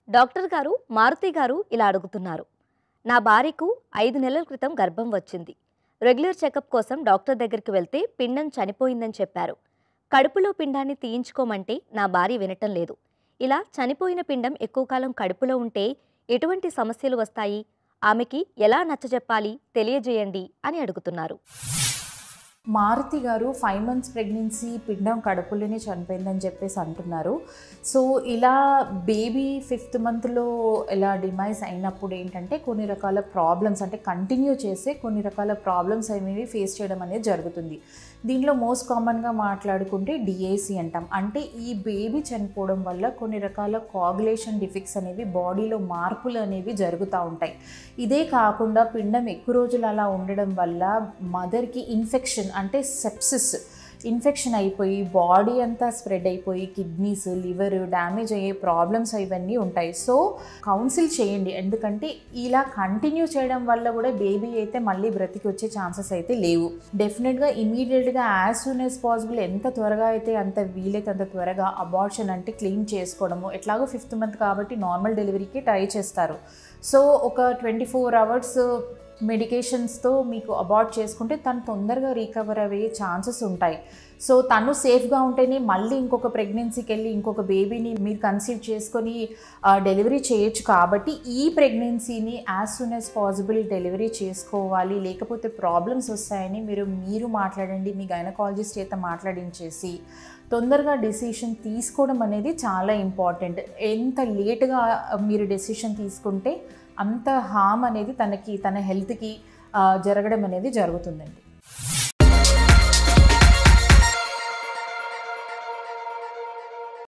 doctor గారు మారుతి గారు ఇలా అడుగుతున్నారు నా భార్యకు ఐదు నెలల క్రితం గర్భం వచ్చింది రెగ్యులర్ చెకప్ కోసం డాక్టర్ దగ్గరికి వెళ్తే పిండం చనిపోయిందని చెప్పారు కడుపులో పిండాన్ని తీయించుకోమంటే నా భార్య వినటం లేదు ఇలా చనిపోయిన పిండం ఎక్కువ కాలం కడుపులో ఉంటే ఎటువంటి సమస్యలు వస్తాయి ఆమెకి ఎలా నచ్చజెప్పాలి తెలియజేయండి అని అడుగుతున్నారు మారుతి గారు ఫైవ్ మంత్స్ ప్రెగ్నెన్సీ పిండం కడుపులోనే చనిపోయిందని చెప్పేసి అంటున్నారు సో ఇలా బేబీ ఫిఫ్త్ మంత్లో ఇలా డిమైజ్ అయినప్పుడు ఏంటంటే కొన్ని రకాల ప్రాబ్లమ్స్ అంటే కంటిన్యూ చేసే కొన్ని రకాల ప్రాబ్లమ్స్ అనేవి ఫేస్ చేయడం అనేది జరుగుతుంది దీనిలో మోస్ట్ కామన్గా మాట్లాడుకుంటే డిఏసి అంటాం అంటే ఈ బేబీ చనిపోవడం వల్ల కొన్ని రకాల కాగులేషన్ డిఫిక్ట్స్ అనేవి బాడీలో మార్పులు అనేవి జరుగుతూ ఉంటాయి ఇదే కాకుండా పిండం ఎక్కువ రోజులు అలా ఉండడం వల్ల మదర్కి ఇన్ఫెక్షన్ అంటే సెప్సిస్ ఇన్ఫెక్షన్ అయిపోయి బాడీ అంతా స్ప్రెడ్ అయిపోయి కిడ్నీస్ లివర్ డ్యామేజ్ అయ్యే ప్రాబ్లమ్స్ ఇవన్నీ ఉంటాయి సో కౌన్సిల్ చేయండి ఎందుకంటే ఇలా కంటిన్యూ చేయడం వల్ల కూడా బేబీ అయితే మళ్ళీ బ్రతికి వచ్చే ఛాన్సెస్ అయితే లేవు డెఫినెట్గా ఇమీడియట్గా యాజ్ సూన్ యాజ్ పాసిబుల్ ఎంత త్వరగా అయితే అంత వీలైతే అంత త్వరగా అబార్షన్ అంటే క్లీన్ చేసుకోవడము ఎట్లాగో ఫిఫ్త్ మంత్ కాబట్టి నార్మల్ డెలివరీకి ట్రై చేస్తారు సో ఒక ట్వంటీ ఫోర్ అవర్స్ మెడికేషన్స్తో మీకు అబార్ట్ చేసుకుంటే తను తొందరగా రీకవర్ అయ్యే ఛాన్సెస్ ఉంటాయి సో తను సేఫ్గా ఉంటేనే మళ్ళీ ఇంకొక ప్రెగ్నెన్సీకి వెళ్ళి ఇంకొక బేబీని మీరు కన్సీవ్ చేసుకొని డెలివరీ చేయొచ్చు కాబట్టి ఈ ప్రెగ్నెన్సీని as soon as possible delivery చేసుకోవాలి లేకపోతే ప్రాబ్లమ్స్ వస్తాయని మీరు మీరు మాట్లాడండి మీ గైనకాలజిస్ట్ చేత మాట్లాడించేసి తొందరగా డెసిషన్ తీసుకోవడం అనేది చాలా ఇంపార్టెంట్ ఎంత లేట్గా మీరు డెసిషన్ తీసుకుంటే అంత హామ్ అనేది తనకి తన హెల్త్కి జరగడం అనేది జరుగుతుందండి